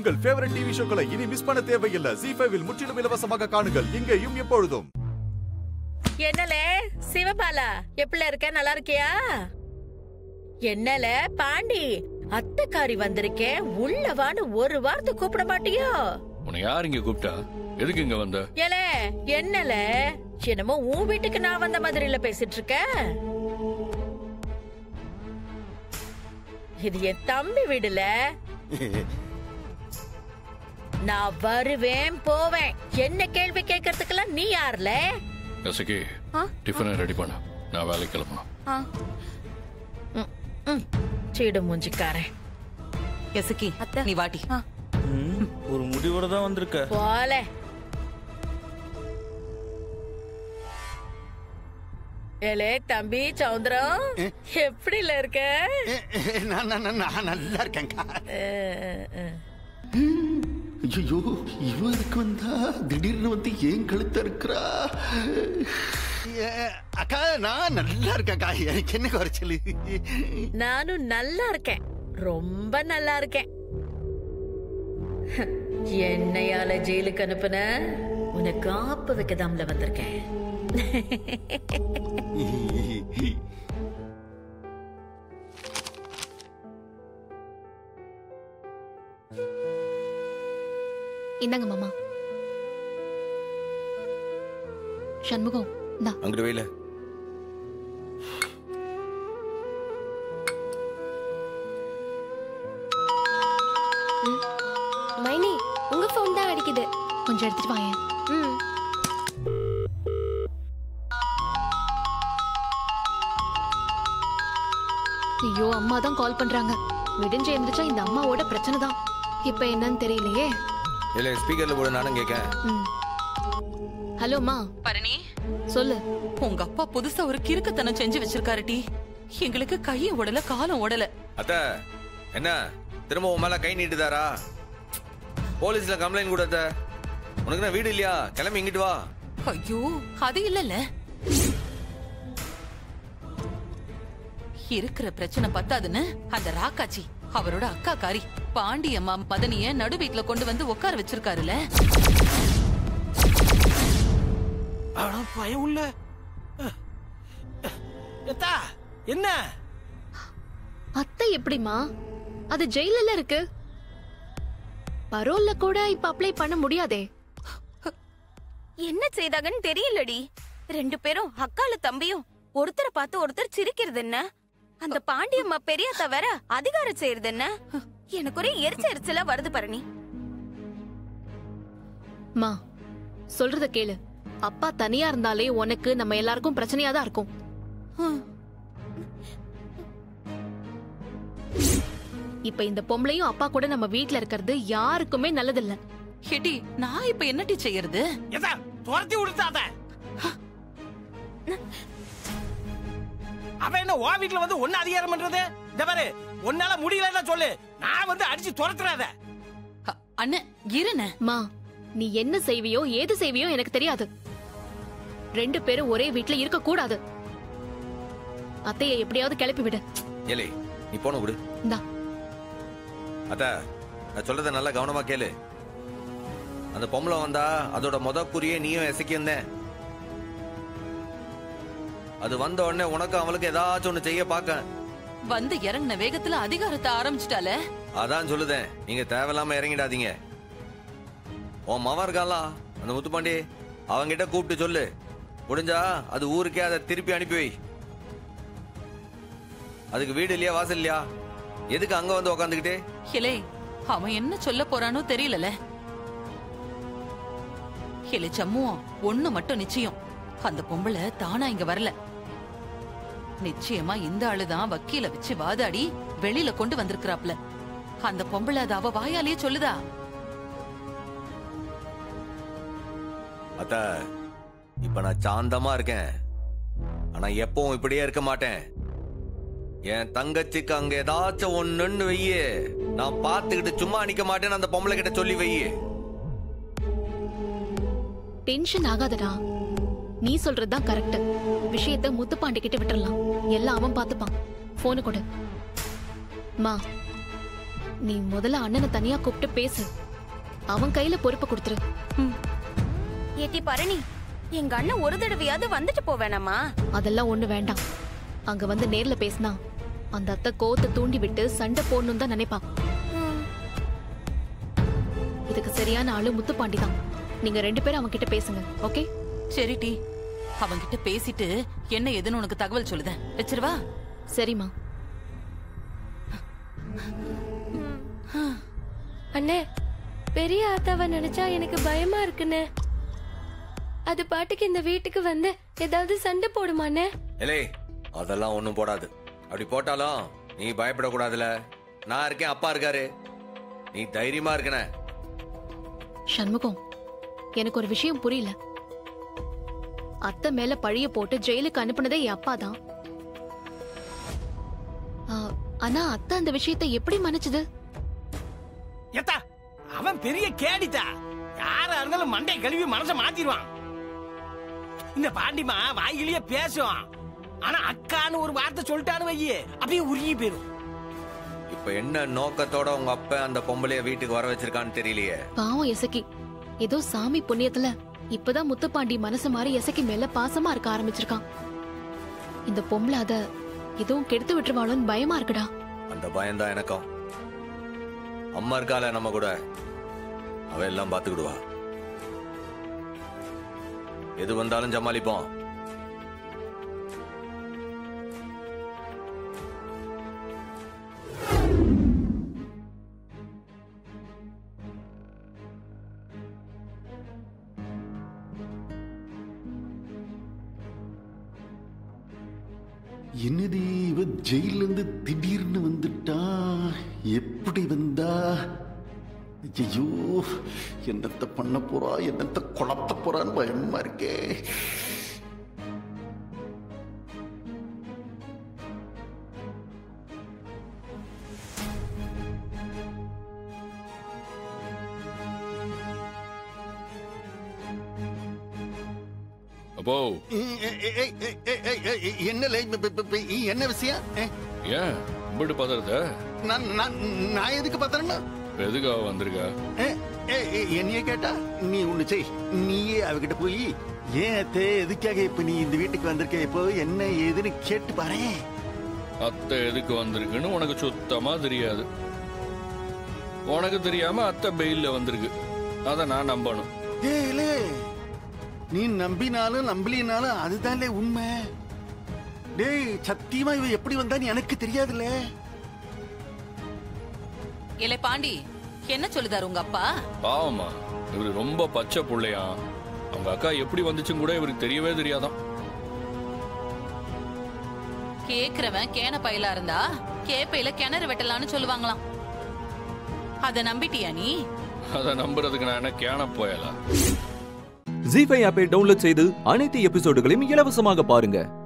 உங்கள் favourite TV ஷோக்களை இனி miss பண்ண தேவையில்லை ஜி ஃபைவில் முற்றிலும் இலவசமாக காணுங்கள் இங்கேயும் எப்பொழுதும் என்னலே சிவபாலா எப்படி இருக்க நல்லா இருக்கியா என்னல பாண்டி அத்தைக்காரி வந்திருக்கேன் உள்ளவான்னு ஒரு வார்த்தை கூப்பிட மாட்டியோ உன்னை யார் இங்க கூப்பிட்டா எதுக்கு இங்க வந்த ஏலே என்னல என்னமோ உன் வீட்டுக்கு நான் வந்த மாதிரில பேசிட்டு இருக்க இது என் தம்பி வீடுல நான் வருவேன் போவேன் என்ன கேள்வி கேட்கறதுக்கெல்லாம் நீ யாருல கசக்கி டிஃபனை ரெடி பண்ண நான் வேலைக்கு கிளம்பணும் ம், சீடு மூஞ்சிக்காரன் எசுக்கி நீ வாட்டி ம், ஒரு முடிவோட தான் வந்திருக்க போல ஏலே தம்பி சவுந்தரம் எப்படில இருக்க நான் நான் நான் நான் நல்லா இருக்கேன்க்கா அஹ், அஹ். ஐயோ இவ இருக்கு வந்தா திடீர்னு வந்து ஏன் கழுத்த இருக்கிறா ஏ, அக்கா நான் நல்லா இருக்கேன்க்கா எனக்கு என்ன குறைச்சல் நானும் நல்லா இருக்கேன் ரொம்ப நல்லா இருக்கேன் என்னையால ஜெயிலுக்கு அனுப்புன உனக்கு காப்பு வைக்கதாம்ல வந்திருக்கேன் இந்தாங்க மாமா சண்முகம் இந்தா அங்கிட்டு வெயில மைனி உங்க ஃபோன் தான் அடிக்குது கொஞ்சம் எடுத்துட்டு வாயேன் ம் ஐயோ அம்மா தான் கால் பண்றாங்க விடிஞ்சு எந்திரிச்சா இந்த அம்மாவோட பிரச்சனை தான் இப்ப என்னன்னு தெரியலையே இல்ல ஸ்பீக்கர்ல போடு நானும் கேட்க ம். ஹலோ அம்மா பரணி சொல்லு உங்க அப்பா புதுசா ஒரு கிறுக்குத்தனம் செஞ்சு வச்சிருக்காரு டி எங்களுக்கு கையும் ஓடல காலும் ஓடல அத்த என்ன திரும்ப உன் மேல கை நீட்டுதாரா போலீஸ்ல கம்ப்ளைண்ட் கூட அத்த உனக்கு என்ன வீடு இல்லையா கிளம்பி இங்கிட்டு வா ஐயோ அது இல்லல்ல இருக்கிற பிரச்சனை பத்தாதுன்னு அந்த ராக்காச்சி அவரோட அக்கா காரி பாண்டியம்மா மதனிய நடு வீட்ல கொண்டு வந்து உட்கார வச்சிருக்காருல ஆனா பயம் உள்ள எத்தா என்ன அத்தை எப்படிமா அது ஜெயில இருக்கு பரோல்ல கூட இப்ப அப்ளை பண்ண முடியாதே என்ன செய்தாங்கன்னு தெரியலடி ரெண்டு பேரும் அக்கால தம்பியும் ஒருத்தரை பார்த்து ஒருத்தர் சிரிக்கிறது என்ன அந்த பாண்டியம்மா பெரியாத்தா வேற அதிகாரம் செய்யறது என்ன எனக்கு ஒரே எரிச்ச எரிச்சலா வருது பரணி மா சொல்றத கேளு அப்பா தனியா இருந்தாலே உனக்கு நம்ம எல்லாருக்கும் பிரச்சனையா தான் இருக்கும் இப்ப இந்த பொம்பளையும் அப்பா கூட நம்ம வீட்ல இருக்கிறது யாருக்குமே நல்லதில்ல ஹெடி நான் இப்ப என்னடி செய்யறது எதா துரத்தி விடுத்தாத அவ என்ன உன் வீட்டுல வந்து ஒன்னு அதிகாரம் பண்றது இந்த பாரு உன்னால முடியலன்னா சொல்லு நான் வந்து அடிச்சு துரத்துறாத அ- அண்ணன் இருண்ண மா நீ என்ன செய்வியோ ஏது செய்வியோ எனக்கு தெரியாது ரெண்டு பேரும் ஒரே வீட்ல இருக்க கூடாது அத்தைய எப்படியாவது கிளப்பி விடு ஏலே நீ போன விடு இந்தா அத்த நான் சொல்றத நல்லா கவனமா கேளு அந்த பொம்பளை வந்தா அதோட முத குறியே நீயும் எசக்கியும் தான் அது வந்த உடனே உனக்கு அவளுக்கு ஏதாச்சும் ஒண்ணு செய்ய பார்க்க வந்து இறங்குன வேகத்துல அதிகாரத்தை ஆரம்பிச்சிட்டால அதான் சொல்லுதேன் நீங்க தேவையில்லாம இறங்கிடாதீங்க உன் மவன் இருக்கான்ல அந்த முத்துப்பாண்டி அவங்கிட்ட கூப்பிட்டு சொல்லு முடிஞ்சா அது ஊருக்கே அதை திருப்பி அனுப்பி வை அதுக்கு வீடு இல்லையா வாசல் இல்லையா எதுக்கு அங்க வந்து உக்காந்துக்கிட்டு ஹிலே அவன் என்ன சொல்ல போறானோ தெரியலல ஹிலே சம்முவம் ஒண்ணு மட்டும் நிச்சயம் அந்த பொம்பளை தானா இங்க வரல நிச்சயமா இந்த ஆளுதான் வக்கீல வச்சு வாதாடி வெளியில கொண்டு வந்திருக்கிறாப்ல அந்த பொம்பளை அது அவ வாயாலேயே சொல்லுதா அத்த இப்ப நான் சாந்தமா இருக்கேன் ஆனா எப்பவும் இப்படியே இருக்க மாட்டேன் என் தங்கச்சிக்கு அங்க ஏதாச்சும் ஒண்ணுன்னு வையே நான் பாத்துக்கிட்டு சும்மா நிக்க மாட்டேன்னு அந்த பொம்பளை கிட்ட சொல்லி வையே டென்ஷன் ஆகாதடா நீ சொல்றதுதான் கரெக்ட் விஷயத்த முத்துப்பாண்டி கிட்ட விட்டுறலாம் எல்லாம் அவன் பாத்துப்பான் போனு கொடு மா நீ முதல்ல அண்ணனை தனியா கூப்பிட்டு பேசு அவன் கையில பொறுப்பை கொடுத்துரு ஏட்டி பரணி எங்க அண்ணன் ஒரு தடவையாவது வந்துட்டு போவேனாமா அதெல்லாம் ஒண்ணு வேண்டாம் அங்க வந்து நேர்ல பேசினா அந்த அத்தை கோத்தை தூண்டி விட்டு சண்டை போடணும் தான் நினைப்பா இதுக்கு சரியான ஆளு முத்துப்பாண்டி தான் நீங்க ரெண்டு பேரும் அவன் கிட்ட பேசுங்க ஓகே சரி டி அவன்கிட்ட பேசிட்டு என்ன ஏதுன்னு உனக்கு தகவல் சொல்லுதேன் வச்சிருவா சரிம்மா அண்ணே பெரிய ஆத்தாவை நினைச்சா எனக்கு பயமா இருக்குண்ணே அது பாட்டுக்கு இந்த வீட்டுக்கு வந்து ஏதாவது சண்டை போடுமாண்ணே இல்லை அதெல்லாம் ஒண்ணும் போடாது அப்படி போட்டாலும் நீ பயப்படக்கூடாதுல நான் இருக்கேன் அப்பா இருக்காரு நீ தைரியமா இருக்கன சண்முகம் எனக்கு ஒரு விஷயம் புரியல அத்தை மேல பழிய போட்டு ஜெயிலுக்கு அனுப்புனதே என் அப்பா தான் ஆனா அத்தை அந்த விஷயத்தை எப்படி மன்னிச்சது ஏத்தா அவன் பெரிய கேடித்தா யாரா இருந்தாலும் மண்டை கழுவி மனச மாத்திடுவான் இந்த பாண்டிமா வாயிலேயே பேசுவான் ஆனா அக்கான்னு ஒரு வார்த்தை சொல்லிட்டான்னு வையே அப்படியே உருகி போயிரும் இப்ப என்ன நோக்கத்தோட உங்க அப்பா அந்த பொம்பளைய வீட்டுக்கு வர வச்சிருக்கான்னு தெரியலையே பாவம் எசக்கி ஏதோ சாமி புண்ணியத்துல இப்பதான் முத்துப்பாண்டி மனசு மாறி எசக்கி மேல பாசமா இருக்க ஆரம்பிச்சிருக்கான் இந்த பொம்பளை அத எதுவும் கெடுத்து விட்டுருவாளோன்னு பயமா இருக்குடா அந்த பயம்தான் எனக்கும் அம்மா இருக்கால நம்ம கூட அவ எல்லாம் பாத்துக்கிடுவா எது வந்தாலும் சமாளிப்போம் என்னது இவ ஜெயில இருந்து திடீர்னு வந்துட்டா எப்படி வந்தா ஐயோ என்னத்த பண்ண போறா என்னத்த குழப்ப போறான்னு பயமா இருக்கே அப்போ ஏய், ஏய், ஏய், ஏய், ஏய், ஏய், ஏய், என்ன லே, ப- ப- ப- என்ன விஷயம் ஏ, ஏன் இப்படி பதறத நான் நான் நான் எதுக்கு பார்த்தேன்னா எதுக்காக வந்திருக்க என்னைய கேட்டா நீ ஒண்ணு செய் நீயே அவகிட்ட போய் ஏன் அத்தே எதுக்காக இப்ப நீ இந்த வீட்டுக்கு வந்திருக்க இப்போ என்ன ஏதுன்னு கேட்டு பாரு அத்தை எதுக்கு வந்திருக்குன்னு உனக்கு சுத்தமா தெரியாது உனக்கு தெரியாம அத்தை பெயில்ல வந்திருக்கு அத நான் நம்பணும் ஏல நீ நம்பினாலும் நம்பலினாலும் அதுதான்லே உண்மை டேய் சத்தியமா இவ எப்படி வந்தான்னு எனக்கு தெரியாதுல்ல இலை பாண்டி என்ன சொல்லுதாரு உங்க அப்பா பாவமா இவரு ரொம்ப பச்சை புள்ளையா அவங்க அக்கா எப்படி வந்துச்சுன்னு கூட இவருக்கு தெரியவே தெரியாதான் கேக்குறவன் கேன பயிலா இருந்தா கேப்பையில கிணறு வெட்டலாம்னு சொல்லுவாங்களாம் அத நம்பிட்டியா நீ அதை நம்புறதுக்கு நான் என்ன கேன போயலா ஜி ஃபைவ் ஆப்பை டவுன்லோட் செய்து அனைத்து எபிசோடுகளையும் இலவசமாக பாருங்க